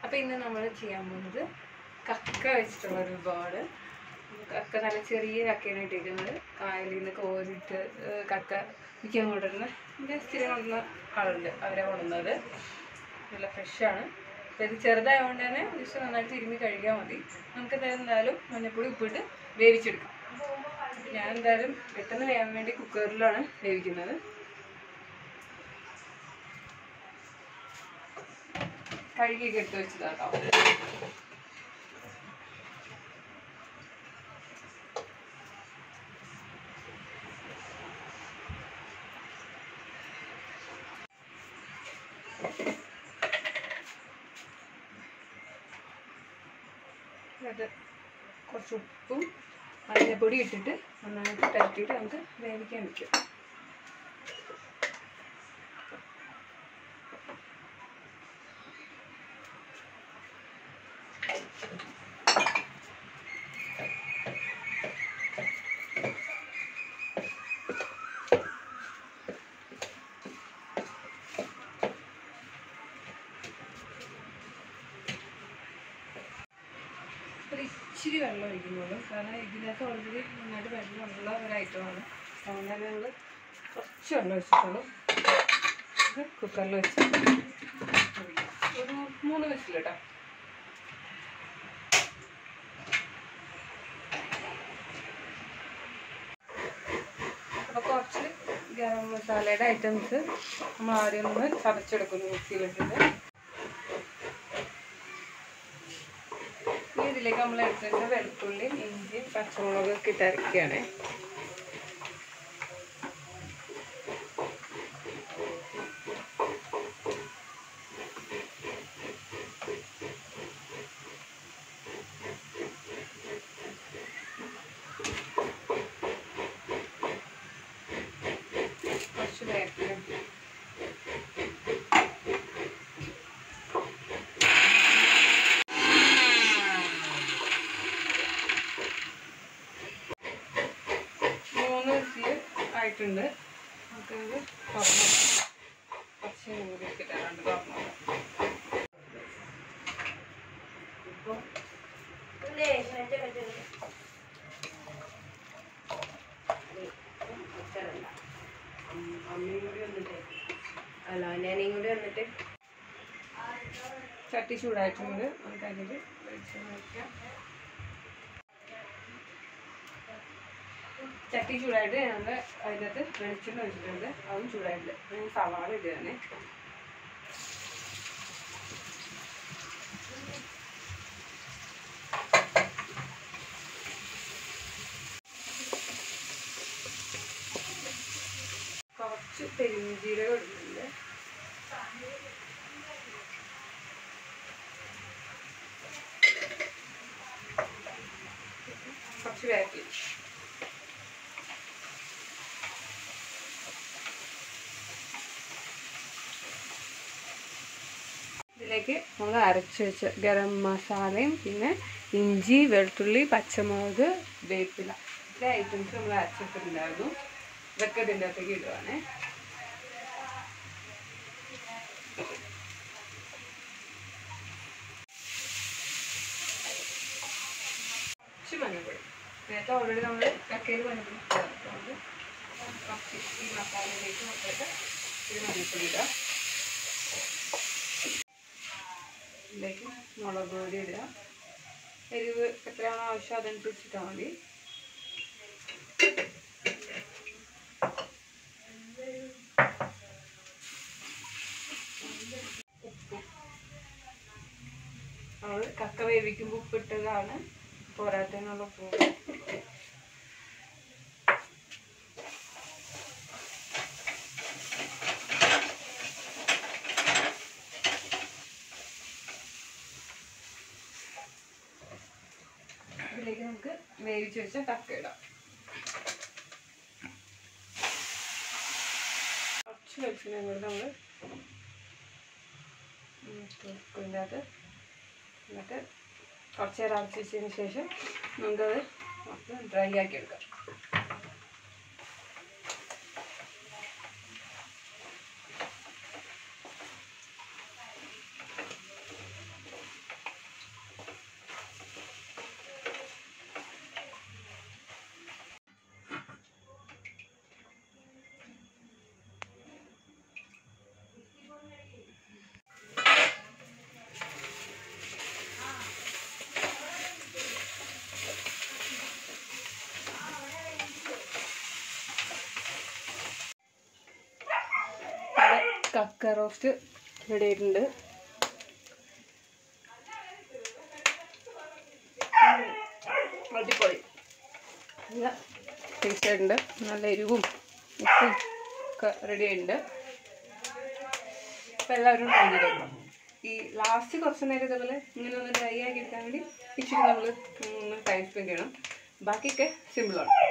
അപ്പോൾ ഇന്ന് നമ്മൾ ചെയ്യാൻ പോകുന്നത് കക്ക വെച്ചിട്ടുള്ള ഒരു വിഭവമാണ് കക്ക നല്ല ചെറിയ കക്കയാണ് ഇട്ടിരിക്കുന്നത് കായലിൽ നിന്ന് കോരിട്ട് ഏഹ്, കക്ക വിൽക്കാൻ കൊണ്ടുവരുന്ന എൻ്റെ സ്ഥിരം കൊണ്ടുവന്ന ആളുണ്ട് അവരെ കൊണ്ടുവന്നത് നല്ല ഫ്രഷാണ് അപ്പോൾ ഇത് ചെറുതായതുകൊണ്ട് തന്നെ ജസ്റ്റ് നന്നായിട്ട് തിരുമ്മി കഴുകിയാൽ മതി നമുക്ക് എന്തായാലും മഞ്ഞപ്പൊടി ഉപ്പിട്ട് വേവിച്ചെടുക്കാം ഞാൻ എന്തായാലും പെട്ടെന്ന് വേകാൻ വേണ്ടി കുക്കറിലാണ് വേവിക്കുന്നത് കഴുകിയൊക്കെ എടുത്ത് വെച്ചതാട്ടോ അത് കുറച്ച് ഉപ്പും മഞ്ഞപ്പൊടി ഇട്ടിട്ട് നന്നായിട്ട് തരട്ടിയിട്ട് നമുക്ക് വേവിക്കാൻ വയ്ക്കും ഒരു ഇച്ചിരി വെള്ളം ഒഴിക്കുന്നുള്ളൂ കാരണം ഇതിനകത്ത് ഓൾറെഡി നന്നായിട്ട് വെള്ളമുള്ള ഒരു ഐറ്റമാണ് അതുകൊണ്ട് തന്നെ നമ്മൾ കുറച്ച് വെള്ളം ഒഴിച്ചിട്ടുള്ളൂ ഇത് കുക്കറിൽ വെച്ച് ഒഴിക്കാം. ഒരു മൂന്ന് വിസിൽ കേട്ടോ അപ്പോൾ കുറച്ച് ഗരം മസാലയുടെ ഐറ്റംസ് നമ്മൾ ആദ്യം ഒന്ന് ചതച്ചെടുക്കുന്നു മിക്സിയിലിട്ടിട്ട് ഇനി ഇതിലേക്ക് നമ്മൾ എടുത്തിട്ട് വെളുത്തുള്ളി ഇഞ്ചി പച്ചമുളക് ഒക്കെ ഇട്ട് അരക്കുകയാണ് കുറച്ച് വേപ്പിലും മൂന്ന് വിസിൽ ആയിട്ടുണ്ട് നമുക്കത് തുറന്നു കുറച്ച് മൂടി ഇട്ടിട്ടാണ് തുറന്നത് ഇപ്പോൾ അമ്മയും കൂടി വന്നിട്ട് അല്ല ഞാനും കൂടി വന്നിട്ട് ചട്ടി ചൂടായിട്ടുണ്ട് നമുക്ക് അതിൽ വെളിച്ചെണ്ണ വയ്ക്കാം ചട്ടി ചൂടായിട്ട് ഞങ്ങൾ അതിനകത്ത് വെളിച്ചെണ്ണ ഒഴിച്ചിട്ടുണ്ട് അതും ചൂടായിട്ടുണ്ട് ഞാൻ സവാള ഇടുകയാണ് കുറച്ച് പെരിഞ്ചീരകം ഇടുന്നുണ്ട് കുറച്ച് വേപ്പിൽ ഇതിലേക്ക് നമ്മൾ അരച്ച് വെച്ച ഗരം മസാലയും പിന്നെ ഇഞ്ചി വെളുത്തുള്ളി പച്ചമുളക് വേപ്പില ഇത്ര ഐറ്റംസ് നമ്മൾ അരച്ചിട്ടുണ്ടായിരുന്നു ഇതൊക്കെ ഇതിൻ്റെ അകത്തേക്ക് ഇടുവാണേ കുറച്ച് മഞ്ഞപ്പൊടി നേരത്തെ ഓൾറെഡി നമ്മൾ കക്കയിൽ മഞ്ഞപ്പൊടി ചേർത്തുകൊണ്ട് കുറച്ച് ഈ മസാലയിലേക്ക് നോക്കിയിട്ട് ഇത് മഞ്ഞപ്പൊടി ഇടുക ഇതിലേക്ക് മുളക് പൊടി ഇടുക എരിവ് എത്രയാണോ ആവശ്യം അതനുസരിച്ചിട്ടാൽ മതി ഉപ്പും നമ്മൾ കക്ക വേവിക്കുമ്പോൾ ഉപ്പിട്ടതാണ് പോരാത്തതിനുള്ള ഉപ്പ് ഇതിലേക്ക് നമുക്ക് വേവിച്ച് വെച്ച കക്ക ഇടാം കുറച്ച് വെളിച്ചെണ്ണ കൂടെ നമ്മൾ ഇതിൻ്റെ അകത്ത് എന്നിട്ട് കുറച്ച് നേരം അടച്ച് വെച്ചതിന് ശേഷം നമുക്കത് മൊത്തം ഡ്രൈ ആക്കി എടുക്കാം കക്ക റോസ്റ്റ് റെഡി ആയിട്ടുണ്ട് അടിപൊളി നല്ല ടേസ്റ്റ് ആയിട്ടുണ്ട് നല്ല എരിവും ഉപ്പും ഒക്കെ റെഡി ആയിട്ടുണ്ട് അപ്പം എല്ലാവരും ട്രൈ ചെയ്ത് നോക്കണം ഈ ലാസ്റ്റ് കുറച്ച് നേരം ഇതേപോലെ ഇങ്ങനെ ഒന്ന് ഡ്രൈ ആക്കി എടുക്കാൻ വേണ്ടി ഇച്ചിരി നമ്മൾ ഒന്ന് ടൈം സ്പെൻഡ് ചെയ്യണം ബാക്കിയൊക്കെ സിമ്പിളാണ്